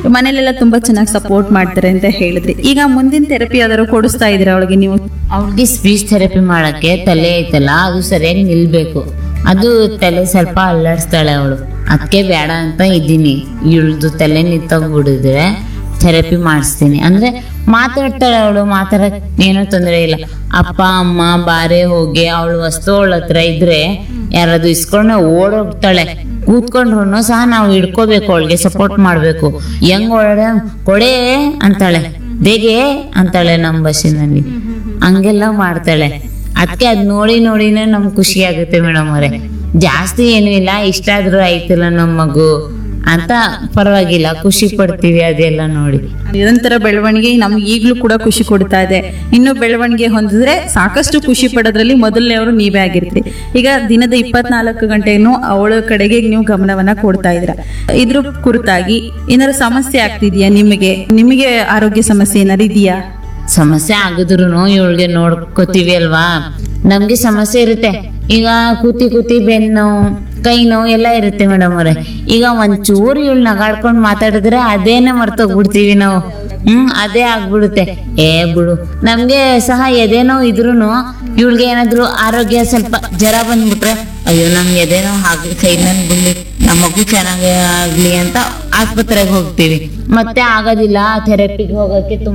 ಮನೇಲೆಲ್ಲ ತುಂಬಾ ಚೆನ್ನಾಗಿ ಸಪೋರ್ಟ್ ಮಾಡ್ತಾರೆ ಅಂತ ಹೇಳಿದ್ರಿ ಈಗ ಮುಂದಿನ ಥೆರಪಿ ಯಾವ್ದಾದ್ರು ಕೊಡಿಸ್ತಾ ಇದೀರಾ ಅವಳಿಗೆ ನೀವು ಅವ್ಳಿಗೆ ಸ್ಪೀಚ್ ಥೆರಪಿ ಮಾಡಕ್ಕೆ ತಲೆ ಐತಲ್ಲ ಅದು ಸರಿಯಾಗಿ ನಿಲ್ಬೇಕು ಅದು ತಲೆ ಸ್ವಲ್ಪ ಅಲ್ಲಾಡಿಸ್ತಾಳೆ ಅವಳು ಅದಕ್ಕೆ ಬೇಡ ಅಂತ ಇದ್ದೀನಿ ಇವಳ್ದು ತಲೆ ನಿಂತೋಗ್ಬಿಡಿದ್ರೆ ಥೆರಪಿ ಮಾಡಿಸ್ತೀನಿ ಅಂದ್ರೆ ಮಾತಾಡ್ತಾಳೆ ಅವಳು ಮಾತಾಡಕ್ ಏನೂ ತೊಂದರೆ ಇಲ್ಲ ಅಪ್ಪ ಅಮ್ಮ ಬಾರೆ ಹೋಗಿ ಅವಳು ವಸ್ತು ಅವಳ ಹತ್ರ ಇದ್ರೆ ಯಾರಾದ್ರು ಇಸ್ಕೊಂಡ ಓಡೋಗ್ತಾಳೆ ಕೂತ್ಕೊಂಡ್ರು ಸಹ ನಾವು ಹಿಡ್ಕೋಬೇಕು ಅವಳಿಗೆ ಸಪೋರ್ಟ್ ಮಾಡ್ಬೇಕು ಹೆಂಗ್ ಒಳಗಡೆ ಕೊಡೆ ಅಂತಾಳೆ ದೇಗೆ ಅಂತಾಳೆ ನಮ್ಮ ಬಸ್ಸಿನಲ್ಲಿ ಹಂಗೆಲ್ಲ ಮಾಡ್ತಾಳೆ ಅದಕ್ಕೆ ಅದ್ ನೋಡಿ ನೋಡಿನೇ ನಮ್ಗೆ ಖುಷಿ ಆಗುತ್ತೆ ಮೇಡಮ್ ಅವರೇ ಜಾಸ್ತಿ ಏನೂ ಇಲ್ಲ ಇಷ್ಟ ಆದ್ರೂ ಆಯ್ತಲ್ಲ ನಮ್ಮ ಮಗು ಅಂತ ಪರವಾಗಿಲ್ಲ ಖುಷಿ ಪಡ್ತೀವಿ ಅದೆಲ್ಲ ನೋಡಿ ನಿರಂತರ ಬೆಳವಣಿಗೆ ನಮ್ಗೆ ಈಗಲೂ ಕೂಡ ಖುಷಿ ಕೊಡ್ತಾ ಇದೆ ಇನ್ನು ಬೆಳವಣಿಗೆ ಹೊಂದಿದ್ರೆ ಸಾಕಷ್ಟು ಖುಷಿ ಪಡೋದ್ರಲ್ಲಿ ಮೊದಲನೇವರು ನೀವೇ ಆಗಿರ್ತೀರಿ ಈಗ ದಿನದ ಇಪ್ಪತ್ನಾಲ್ಕು ಗಂಟೆನೂ ಅವಳ ಕಡೆಗೆ ನೀವು ಗಮನವನ್ನ ಕೊಡ್ತಾ ಇದ್ದೀರಾ ಇದ್ರ ಕುರಿತಾಗಿ ಏನಾದ್ರು ಸಮಸ್ಯೆ ಆಗ್ತಿದ್ಯಾ ನಿಮಗೆ ನಿಮಗೆ ಆರೋಗ್ಯ ಸಮಸ್ಯೆ ಏನಾದ್ರು ಇದೆಯಾ ಸಮಸ್ಯೆ ಆಗಿದ್ರು ಇವಳಿಗೆ ನೋಡ್ಕೋತೀವಿ ಅಲ್ವಾ ನಮ್ಗೆ ಸಮಸ್ಯೆ ಇರುತ್ತೆ ಈಗ ಕೂತಿ ಕೂತಿ ಬೆನ್ನು ಕೈ ನೋವು ಎಲ್ಲ ಇರುತ್ತೆ ಮೇಡಮ್ ಅವ್ರೆ ಈಗ ಒಂಚೂರು ಇವಳು ನಗಾಡ್ಕೊಂಡು ಮಾತಾಡಿದ್ರೆ ಅದೇನೆ ಮರ್ತೋಗ್ಬಿಡ್ತೀವಿ ನಾವು ಹ್ಮ್ ಅದೇ ಆಗ್ಬಿಡುತ್ತೆ ಏ ಬಿಡು ನಮ್ಗೆ ಸಹ ಎದೇನೋ ಇದ್ರೂನು ಇವಳಿಗೆ ಏನಾದ್ರು ಆರೋಗ್ಯ ಸ್ವಲ್ಪ ಜ್ವರ ಬಂದ್ಬಿಟ್ರೆ ಅಯ್ಯೋ ನಮ್ಗೆ ಎದೇನೋ ಹಾಗೆ ಕೈನಲ್ಲಿ ಬಿಡ್ಲಿ ನಮ್ಮ ಮಗು ಚೆನ್ನಾಗಿ ಆಗ್ಲಿ ಅಂತ ಆಸ್ಪತ್ರೆಗೆ ಹೋಗ್ತೀವಿ ಮತ್ತೆ ಆಗೋದಿಲ್ಲ ಥೆರಪಿಗೆ ಹೋಗಕ್ಕೆ